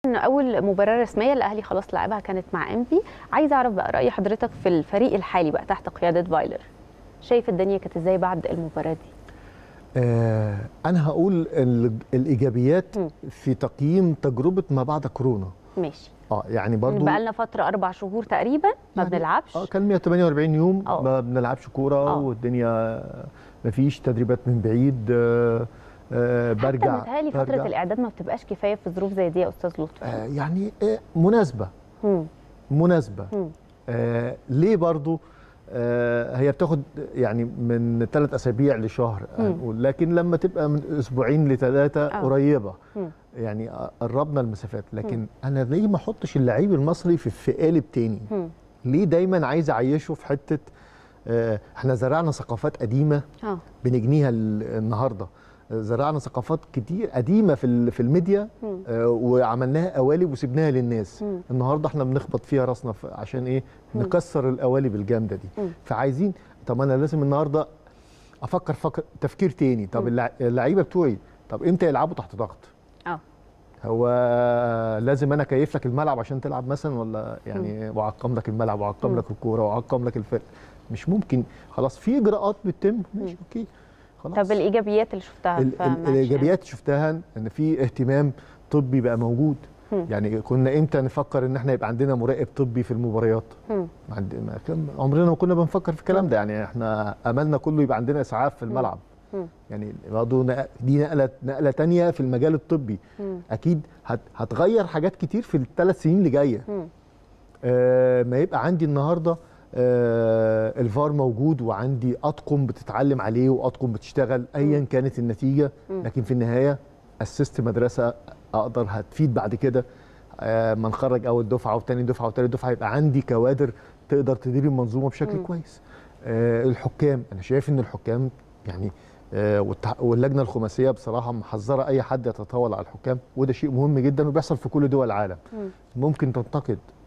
اول مباراه رسميه الاهلي خلاص لعبها كانت مع انبي عايزه اعرف بقى راي حضرتك في الفريق الحالي بقى تحت قياده فايلر شايف الدنيا كانت ازاي بعد المباراه دي آه انا هقول ال- الايجابيات مم. في تقييم تجربه ما بعد كورونا ماشي اه يعني برضو بقى لنا فتره اربع شهور تقريبا ما يعني- بنلعبش اه كان 148 يوم آه. ما بنلعبش كوره آه. والدنيا ما فيش تدريبات من بعيد آه آه برجع حتى متهيألي فتره برجع. الاعداد ما بتبقاش كفايه في ظروف زي دي يا استاذ لطفي آه يعني آه مناسبه مم. مناسبه مم. آه ليه برضو آه هي بتاخد يعني من ثلاث اسابيع لشهر مم. هنقول لكن لما تبقى من اسبوعين لثلاثه آه. قريبه مم. يعني قربنا المسافات لكن انا ليه ما احطش اللعيب المصري في في قالب تاني مم. ليه دايما عايز اعيشه في حته آه احنا زرعنا ثقافات قديمه اه بنجنيها ال- النهارده زرعنا ثقافات كتير قديمه في ال- في الميديا مم. آه، وعملناها قوالب وسبناها للناس مم. النهارده احنا بنخبط فيها راسنا ف- عشان ايه مم. نكسر القوالب الجامده دي مم. فعايزين طب انا لازم النهارده افكر فكر تفكير تاني طب مم. اللع- اللعيبه بتوعي طب امتى يلعبوا تحت ضغط اه هو لازم انا اكيف لك الملعب عشان تلعب مثلا ولا يعني واعقم لك الملعب واعقم مم. لك الكوره واعقم لك الفرق مش ممكن خلاص في اجراءات بتتم ماشي مم. اوكي خلاص طب الايجابيات اللي شفتها ال- في ال- ماتش الايجابيات شفتها ان في اهتمام طبي بقى موجود مم. يعني كنا امتى نفكر ان احنا يبقى عندنا مراقب طبي في المباريات مم. ما عند- ما كان- عمرنا ما كنا بنفكر في الكلام ده يعني احنا املنا كله يبقى عندنا اسعاف في الملعب مم. يعني برضه نق- دي نقله نقله تانية في المجال الطبي مم. اكيد هت هتغير حاجات كتير في الثلاث سنين اللي جايه مم. آه ما يبقى عندي النهارده آه الفار موجود وعندي اطقم بتتعلم عليه واطقم بتشتغل ايا كانت النتيجه مم. لكن في النهايه اسست مدرسه اقدر هتفيد بعد كده آه ما نخرج اول دفعه وثاني دفعه وثالث دفعه يبقى عندي كوادر تقدر تدير المنظومه بشكل مم. كويس آه الحكام انا شايف ان الحكام يعني آه والتع- واللجنه الخماسيه بصراحه محذره اي حد يتطاول على الحكام وده شيء مهم جدا وبيحصل في كل دول العالم مم. ممكن تنتقد